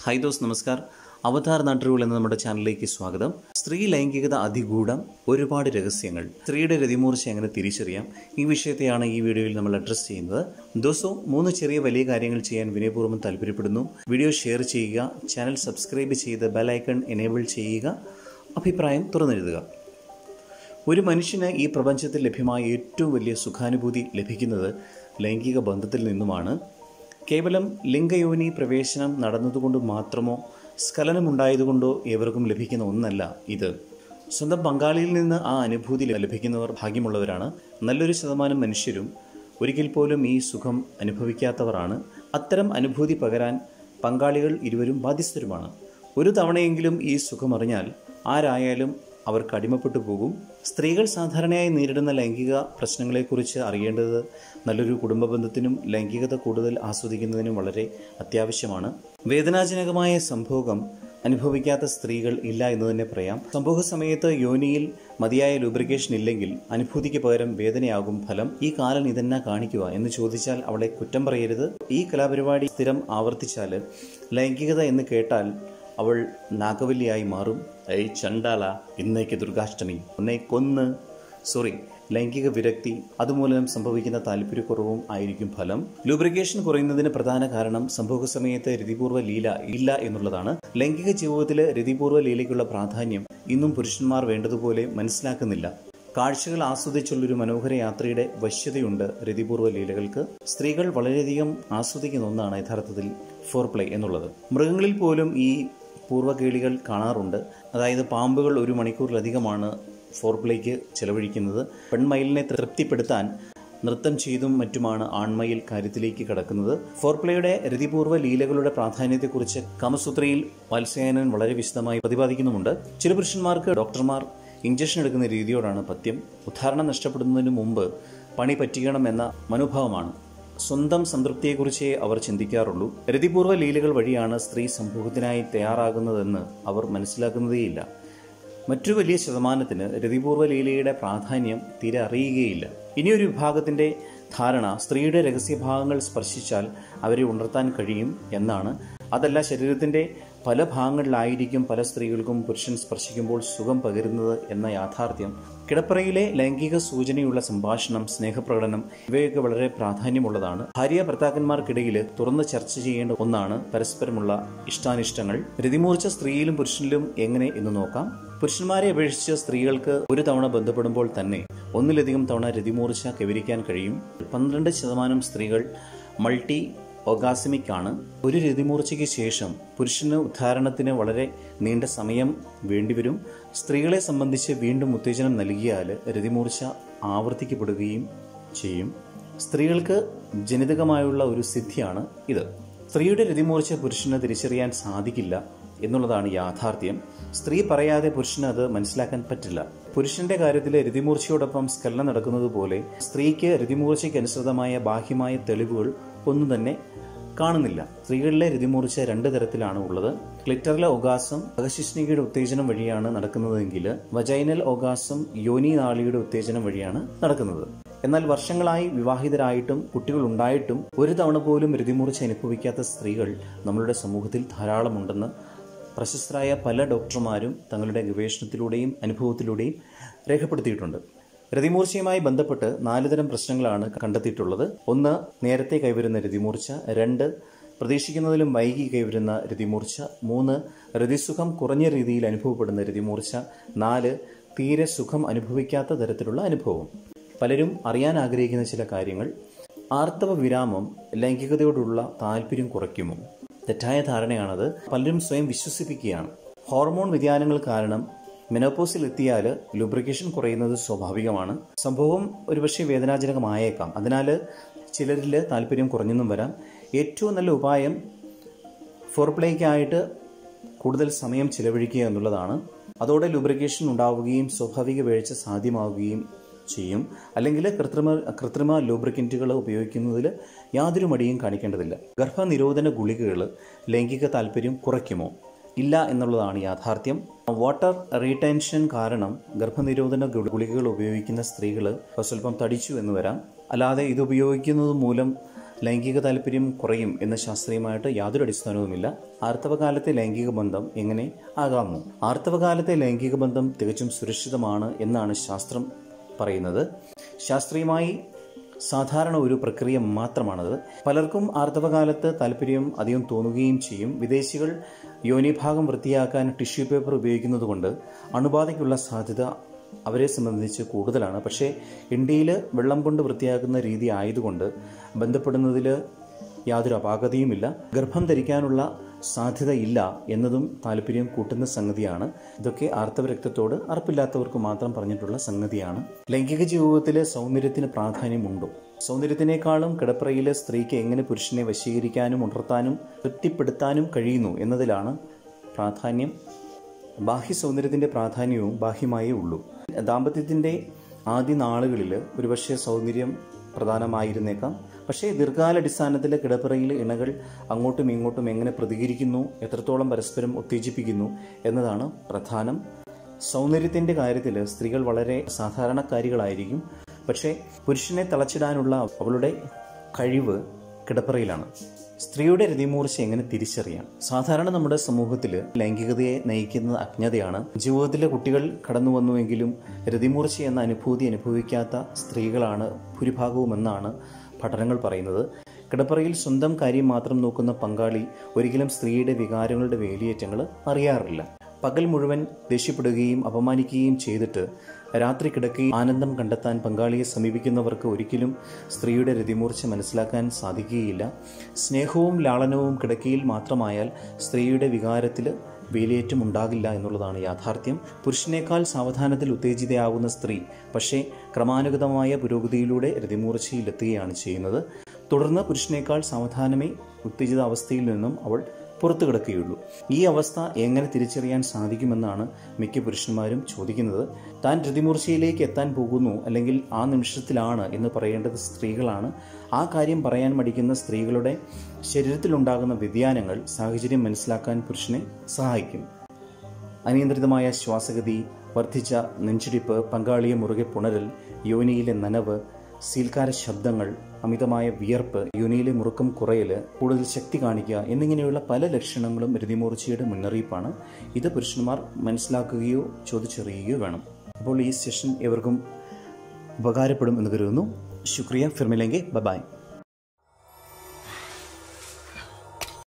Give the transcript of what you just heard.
high those നമസ്കാർ അവതാർ നാട്ടുകൾ എന്ന നമ്മുടെ ചാനലിലേക്ക് സ്വാഗതം സ്ത്രീ ലൈംഗികത അതിഗൂഢം ഒരുപാട് രഹസ്യങ്ങൾ സ്ത്രീയുടെ രതിമൂർച്ച എങ്ങനെ തിരിച്ചറിയാം ഈ വിഷയത്തെയാണ് ഈ വീഡിയോയിൽ നമ്മൾ അഡ്രസ്സ് ചെയ്യുന്നത് ദിവസവും മൂന്ന് ചെറിയ വലിയ കാര്യങ്ങൾ ചെയ്യാൻ വിനയപൂർവ്വം താല്പര്യപ്പെടുന്നു വീഡിയോ ഷെയർ ചെയ്യുക ചാനൽ സബ്സ്ക്രൈബ് ചെയ്ത് ബെലൈക്കൺ എനേബിൾ ചെയ്യുക അഭിപ്രായം തുറന്നെഴുതുക ഒരു മനുഷ്യന് ഈ പ്രപഞ്ചത്തിൽ ലഭ്യമായ ഏറ്റവും വലിയ സുഖാനുഭൂതി ലഭിക്കുന്നത് ലൈംഗിക ബന്ധത്തിൽ നിന്നുമാണ് കേവലം ലിംഗയോനി പ്രവേശനം നടന്നതുകൊണ്ട് മാത്രമോ സ്ഖലനമുണ്ടായതുകൊണ്ടോ ഏവർക്കും ലഭിക്കുന്ന ഒന്നല്ല ഇത് സ്വന്തം പങ്കാളിയിൽ നിന്ന് ആ അനുഭൂതി ലഭിക്കുന്നവർ ഭാഗ്യമുള്ളവരാണ് നല്ലൊരു ശതമാനം മനുഷ്യരും ഒരിക്കൽ പോലും ഈ സുഖം അനുഭവിക്കാത്തവരാണ് അത്തരം അനുഭൂതി പകരാൻ പങ്കാളികൾ ഇരുവരും ബാധ്യസ്ഥരുമാണ് ഒരു തവണയെങ്കിലും ഈ സുഖം അറിഞ്ഞാൽ ആരായാലും അവർക്ക് അടിമപ്പെട്ടു പോകും സ്ത്രീകൾ സാധാരണയായി നേരിടുന്ന ലൈംഗിക പ്രശ്നങ്ങളെക്കുറിച്ച് അറിയേണ്ടത് നല്ലൊരു കുടുംബ ബന്ധത്തിനും ലൈംഗികത കൂടുതൽ ആസ്വദിക്കുന്നതിനും വളരെ അത്യാവശ്യമാണ് വേദനാജനകമായ സംഭോഗം അനുഭവിക്കാത്ത സ്ത്രീകൾ ഇല്ല എന്ന് തന്നെ പറയാം സംഭവ സമയത്ത് യോനിയിൽ മതിയായ ലൂബ്രിക്കേഷൻ ഇല്ലെങ്കിൽ അനുഭൂതിക്ക് പകരം വേദനയാകും ഫലം ഈ കാലൻ ഇതെന്നാ കാണിക്കുക എന്ന് ചോദിച്ചാൽ അവളെ കുറ്റം പറയരുത് ഈ കലാപരിപാടി സ്ഥിരം ആവർത്തിച്ചാൽ ലൈംഗികത എന്ന് കേട്ടാൽ അവൾ നാഗവല്ലിയായി മാറും ഏയ് ചണ്ടാല ഇന്നേക്ക് ദുർഗാഷ്ടമി ഒന്നെ കൊന്ന് സോറി ലൈംഗിക വിരക്തി അതുമൂലം സംഭവിക്കുന്ന താല്പര്യക്കുറവും ആയിരിക്കും ഫലം ലൂബ്രിക്കേഷൻ കുറയുന്നതിന് പ്രധാന കാരണം സംഭവ സമയത്ത് രതിപൂർവ്വ ലീല ഇല്ല എന്നുള്ളതാണ് ലൈംഗിക ജീവിതത്തിലെ രതിപൂർവ്വ ലീലയ്ക്കുള്ള പ്രാധാന്യം ഇന്നും പുരുഷന്മാർ വേണ്ടതുപോലെ മനസ്സിലാക്കുന്നില്ല കാഴ്ചകൾ ആസ്വദിച്ചുള്ളൊരു മനോഹര യാത്രയുടെ വശ്യതയുണ്ട് രതിപൂർവ്വ ലീലകൾക്ക് സ്ത്രീകൾ വളരെയധികം ആസ്വദിക്കുന്ന ഒന്നാണ് യഥാർത്ഥത്തിൽ ഫോർ പ്ലേ എന്നുള്ളത് മൃഗങ്ങളിൽ പോലും ഈ പൂർവ്വകേളികൾ കാണാറുണ്ട് അതായത് പാമ്പുകൾ ഒരു മണിക്കൂറിലധികമാണ് ഫോർ പ്ലേക്ക് ചെലവഴിക്കുന്നത് പെൺമയിലിനെ തൃപ്തിപ്പെടുത്താൻ നൃത്തം ചെയ്തും മറ്റുമാണ് ആൺമയിൽ കാര്യത്തിലേക്ക് കടക്കുന്നത് ഫോർ പ്ലേയുടെ രതിപൂർവ്വ ലീലകളുടെ പ്രാധാന്യത്തെക്കുറിച്ച് കാമസൂത്രയിൽ വത്സയാനൻ വളരെ വിശദമായി പ്രതിപാദിക്കുന്നുമുണ്ട് ചില പുരുഷന്മാർക്ക് ഡോക്ടർമാർ ഇഞ്ചക്ഷൻ എടുക്കുന്ന രീതിയോടാണ് പഥ്യം ഉദ്ധാരണം നഷ്ടപ്പെടുന്നതിന് മുമ്പ് പണി പറ്റിക്കണം എന്ന മനോഭാവമാണ് സ്വന്തം സംതൃപ്തിയെക്കുറിച്ചേ അവർ ചിന്തിക്കാറുള്ളൂ രതിപൂർവ്വ ലീലകൾ വഴിയാണ് സ്ത്രീ സമൂഹത്തിനായി തയ്യാറാകുന്നതെന്ന് അവർ മനസ്സിലാക്കുന്നതേയില്ല മറ്റൊരു വലിയ ശതമാനത്തിന് രതിപൂർവ്വ ലീലയുടെ പ്രാധാന്യം തീരെ അറിയുകയില്ല ഇനിയൊരു വിഭാഗത്തിന്റെ ധാരണ സ്ത്രീയുടെ രഹസ്യഭാഗങ്ങൾ സ്പർശിച്ചാൽ അവരെ ഉണർത്താൻ കഴിയും എന്നാണ് അതല്ല ശരീരത്തിന്റെ പല ഭാഗങ്ങളിലായിരിക്കും പല സ്ത്രീകൾക്കും പുരുഷൻ സ്പർശിക്കുമ്പോൾ സുഖം പകരുന്നത് എന്ന യാഥാർത്ഥ്യം കിടപ്പറയിലെ ലൈംഗിക സൂചനയുള്ള സംഭാഷണം സ്നേഹപ്രകടനം ഇവയൊക്കെ വളരെ പ്രാധാന്യമുള്ളതാണ് ഭാര്യ ഭർത്താക്കന്മാർക്കിടയിൽ തുറന്ന് ചർച്ച ചെയ്യേണ്ട ഒന്നാണ് പരസ്പരമുള്ള ഇഷ്ടാനിഷ്ടങ്ങൾ രതിമൂർച്ച സ്ത്രീയിലും പുരുഷനിലും എങ്ങനെ എന്ന് നോക്കാം പുരുഷന്മാരെ അപേക്ഷിച്ച് സ്ത്രീകൾക്ക് ഒരു തവണ ബന്ധപ്പെടുമ്പോൾ തന്നെ ഒന്നിലധികം തവണ രതിമൂർച്ച കൈവരിക്കാൻ കഴിയും പന്ത്രണ്ട് ശതമാനം സ്ത്രീകൾ മൾട്ടി ഒഗാസിമിക് ആണ് ഒരു രതിമൂർച്ചയ്ക്ക് ശേഷം പുരുഷന് ഉദ്ധാരണത്തിന് വളരെ നീണ്ട സമയം വേണ്ടിവരും സ്ത്രീകളെ സംബന്ധിച്ച് വീണ്ടും ഉത്തേജനം നൽകിയാൽ രതിമൂർച്ച ആവർത്തിക്കപ്പെടുകയും ചെയ്യും സ്ത്രീകൾക്ക് ജനിതകമായുള്ള ഒരു സിദ്ധിയാണ് ഇത് സ്ത്രീയുടെ രതിമൂർച്ച പുരുഷന് തിരിച്ചറിയാൻ സാധിക്കില്ല എന്നുള്ളതാണ് യാഥാർത്ഥ്യം സ്ത്രീ പറയാതെ പുരുഷന് അത് മനസ്സിലാക്കാൻ പറ്റില്ല പുരുഷന്റെ കാര്യത്തിൽ രതിമൂർച്ചയോടൊപ്പം സ്ഖലനം നടക്കുന്നത് പോലെ സ്ത്രീക്ക് രതിമൂർച്ചയ്ക്ക് അനുസൃതമായ ബാഹ്യമായ തെളിവുകൾ ഒന്നും തന്നെ കാണുന്നില്ല സ്ത്രീകളിലെ രതിമൂർച്ച രണ്ട് തരത്തിലാണ് ഉള്ളത് ക്ലിറ്ററിലെ ഒഗാസം അകശിഷ്ണികയുടെ ഉത്തേജനം വഴിയാണ് നടക്കുന്നതെങ്കിൽ വജൈനൽ ഒഗാസം യോനി നാളിയുടെ ഉത്തേജനം വഴിയാണ് നടക്കുന്നത് എന്നാൽ വർഷങ്ങളായി വിവാഹിതരായിട്ടും കുട്ടികൾ ഉണ്ടായിട്ടും ഒരു തവണ പോലും രതിമൂർച്ച അനുഭവിക്കാത്ത സ്ത്രീകൾ നമ്മളുടെ സമൂഹത്തിൽ ധാരാളമുണ്ടെന്ന് പ്രശസ്തരായ പല ഡോക്ടർമാരും തങ്ങളുടെ ഗവേഷണത്തിലൂടെയും അനുഭവത്തിലൂടെയും രേഖപ്പെടുത്തിയിട്ടുണ്ട് രതിമൂർച്ചയുമായി ബന്ധപ്പെട്ട് നാല് തരം പ്രശ്നങ്ങളാണ് കണ്ടെത്തിയിട്ടുള്ളത് ഒന്ന് നേരത്തെ കൈവരുന്ന രതിമൂർച്ച രണ്ട് പ്രതീക്ഷിക്കുന്നതിലും വൈകി കൈവരുന്ന രതിമൂർച്ച മൂന്ന് രതിസുഖം കുറഞ്ഞ രീതിയിൽ അനുഭവപ്പെടുന്ന രതിമൂർച്ച നാല് തീരെ സുഖം അനുഭവിക്കാത്ത തരത്തിലുള്ള അനുഭവം പലരും അറിയാൻ ആഗ്രഹിക്കുന്ന ചില കാര്യങ്ങൾ ആർത്തവ വിരാമം ലൈംഗികതയോടുള്ള താല്പര്യം കുറയ്ക്കുമോ തെറ്റായ ധാരണയാണത് പലരും സ്വയം വിശ്വസിപ്പിക്കുകയാണ് ഹോർമോൺ വ്യതിയാനങ്ങൾ കാരണം മെനോപ്പോസിൽ എത്തിയാൽ ലൂബ്രിക്കേഷൻ കുറയുന്നത് സ്വാഭാവികമാണ് സംഭവം ഒരുപക്ഷെ വേദനാജനകമായേക്കാം അതിനാൽ ചിലരിൽ താല്പര്യം കുറഞ്ഞെന്നും വരാം ഏറ്റവും നല്ല ഉപായം ഫോർപ്ലേക്കായിട്ട് കൂടുതൽ സമയം ചിലവഴിക്കുക എന്നുള്ളതാണ് അതോടെ ലൂബ്രിക്കേഷൻ ഉണ്ടാവുകയും സ്വാഭാവിക വീഴ്ച സാധ്യമാവുകയും ചെയ്യും അല്ലെങ്കിൽ കൃത്രിമ കൃത്രിമ ലൂബ്രിക്കൻറ്റുകൾ ഉപയോഗിക്കുന്നതിൽ യാതൊരു മടിയും കാണിക്കേണ്ടതില്ല ഗർഭനിരോധന ഗുളികകൾ ലൈംഗിക താല്പര്യം കുറയ്ക്കുമോ ഇല്ല എന്നുള്ളതാണ് യാഥാർത്ഥ്യം വാട്ടർ റീടെൻഷൻ കാരണം ഗർഭനിരോധന ഗുളികകൾ ഉപയോഗിക്കുന്ന സ്ത്രീകൾ സ്വല്പം തടിച്ചു എന്ന് വരാം അല്ലാതെ ഇത് ഉപയോഗിക്കുന്നത് മൂലം ലൈംഗിക താല്പര്യം കുറയും എന്ന ശാസ്ത്രീയമായിട്ട് യാതൊരു അടിസ്ഥാനവുമില്ല ആർത്തവകാലത്തെ ലൈംഗിക ബന്ധം എങ്ങനെ ആകാമോ ആർത്തവകാലത്തെ ലൈംഗിക ബന്ധം തികച്ചും സുരക്ഷിതമാണ് എന്നാണ് ശാസ്ത്രം പറയുന്നത് ശാസ്ത്രീയമായി സാധാരണ ഒരു പ്രക്രിയ മാത്രമാണത് പലർക്കും ആർത്തവകാലത്ത് താല്പര്യം അധികം തോന്നുകയും ചെയ്യും വിദേശികൾ യോനിഭാഗം വൃത്തിയാക്കാൻ ടിഷ്യൂ പേപ്പർ ഉപയോഗിക്കുന്നതുകൊണ്ട് അണുബാധയ്ക്കുള്ള സാധ്യത അവരെ സംബന്ധിച്ച് കൂടുതലാണ് പക്ഷേ ഇന്ത്യയിൽ വെള്ളം കൊണ്ട് വൃത്തിയാക്കുന്ന രീതി ആയതുകൊണ്ട് ബന്ധപ്പെടുന്നതിൽ യാതൊരു അപാകതയുമില്ല ഗർഭം ധരിക്കാനുള്ള സാധ്യതയില്ല എന്നതും താല്പര്യം കൂട്ടുന്ന സംഗതിയാണ് ഇതൊക്കെ ആർത്തവ രക്തത്തോട് അറപ്പില്ലാത്തവർക്ക് മാത്രം പറഞ്ഞിട്ടുള്ള സംഗതിയാണ് ലൈംഗിക ജീവിതത്തിലെ സൗന്ദര്യത്തിന് പ്രാധാന്യമുണ്ടോ സൗന്ദര്യത്തിനേക്കാളും കിടപ്പറയിലെ സ്ത്രീക്ക് എങ്ങനെ പുരുഷനെ വശീകരിക്കാനും ഉണർത്താനും തൃപ്തിപ്പെടുത്താനും കഴിയുന്നു എന്നതിലാണ് പ്രാധാന്യം ബാഹ്യ സൗന്ദര്യത്തിൻ്റെ പ്രാധാന്യവും ബാഹ്യമായേ ഉള്ളൂ ദാമ്പത്യത്തിൻ്റെ ആദ്യ നാളുകളിൽ ഒരുപക്ഷെ സൗന്ദര്യം പ്രധാനമായിരുന്നേക്കാം പക്ഷേ ദീർഘകാലാടിസ്ഥാനത്തിൽ കിടപ്പറയിൽ ഇണകൾ അങ്ങോട്ടും ഇങ്ങോട്ടും എങ്ങനെ പ്രതികരിക്കുന്നു എത്രത്തോളം പരസ്പരം ഉത്തേജിപ്പിക്കുന്നു എന്നതാണ് പ്രധാനം സൗന്ദര്യത്തിൻ്റെ കാര്യത്തിൽ സ്ത്രീകൾ വളരെ സാധാരണക്കാരികളായിരിക്കും പക്ഷേ പുരുഷനെ തളച്ചിടാനുള്ള അവളുടെ കഴിവ് കിടപ്പറയിലാണ് സ്ത്രീയുടെ രതിമൂർച്ച എങ്ങനെ തിരിച്ചറിയാം സാധാരണ നമ്മുടെ സമൂഹത്തിൽ ലൈംഗികതയെ നയിക്കുന്ന അജ്ഞതയാണ് ജീവിതത്തിലെ കുട്ടികൾ കടന്നു വന്നുവെങ്കിലും രതിമൂർച്ച എന്ന അനുഭൂതി അനുഭവിക്കാത്ത സ്ത്രീകളാണ് ഭൂരിഭാഗവുമെന്നാണ് പഠനങ്ങൾ പറയുന്നത് കിടപ്പറയിൽ സ്വന്തം കാര്യം മാത്രം നോക്കുന്ന പങ്കാളി ഒരിക്കലും സ്ത്രീയുടെ വികാരങ്ങളുടെ വേലിയേറ്റങ്ങൾ അറിയാറില്ല പകൽ മുഴുവൻ ദേഷ്യപ്പെടുകയും അപമാനിക്കുകയും ചെയ്തിട്ട് രാത്രി കിടക്കുകയും ആനന്ദം കണ്ടെത്താൻ പങ്കാളിയെ സമീപിക്കുന്നവർക്ക് ഒരിക്കലും സ്ത്രീയുടെ രതിമൂർച്ച മനസ്സിലാക്കാൻ സാധിക്കുകയില്ല സ്നേഹവും ലാളനവും കിടക്കയിൽ മാത്രമായാൽ സ്ത്രീയുടെ വികാരത്തിൽ വേലിയേറ്റം ഉണ്ടാകില്ല എന്നുള്ളതാണ് യാഥാർത്ഥ്യം പുരുഷനേക്കാൾ സാവധാനത്തിൽ ഉത്തേജിതയാകുന്ന സ്ത്രീ പക്ഷേ ക്രമാനുഗതമായ പുരോഗതിയിലൂടെ രതിമൂർച്ചയിലെത്തുകയാണ് ചെയ്യുന്നത് തുടർന്ന് പുരുഷനേക്കാൾ സാവധാനമേ ഉത്തേജിത അവസ്ഥയിൽ നിന്നും അവൾ പുറത്തു കിടക്കുകയുള്ളൂ ഈ അവസ്ഥ എങ്ങനെ തിരിച്ചറിയാൻ സാധിക്കുമെന്നാണ് മിക്ക പുരുഷന്മാരും ചോദിക്കുന്നത് താൻ രതിമൂർച്ചയിലേക്ക് എത്താൻ പോകുന്നു അല്ലെങ്കിൽ ആ നിമിഷത്തിലാണ് എന്ന് പറയേണ്ടത് സ്ത്രീകളാണ് ആ കാര്യം പറയാൻ മടിക്കുന്ന സ്ത്രീകളുടെ ശരീരത്തിലുണ്ടാകുന്ന വ്യതിയാനങ്ങൾ സാഹചര്യം മനസ്സിലാക്കാൻ പുരുഷനെ സഹായിക്കും അനിയന്ത്രിതമായ ശ്വാസഗതി വർദ്ധിച്ച നെഞ്ചിടിപ്പ് പങ്കാളിയെ മുറുകെ പുണരൽ യോനിയിലെ നനവ് സീൽക്കാര ശബ്ദങ്ങൾ അമിതമായ വിയർപ്പ് യോനിയിലെ മുറുക്കം കുറയൽ കൂടുതൽ ശക്തി കാണിക്കുക എന്നിങ്ങനെയുള്ള പല ലക്ഷണങ്ങളും രതിമൂർച്ചയുടെ മുന്നറിയിപ്പാണ് ഇത് പുരുഷന്മാർ മനസ്സിലാക്കുകയോ ചോദിച്ചറിയുകയോ വേണം അപ്പോൾ ഈ സെഷൻ എവർക്കും ഉപകാരപ്പെടും എന്ന് കരുതുന്നു ശുക്രിയ ഫിർമിലെങ്കെ ബൈ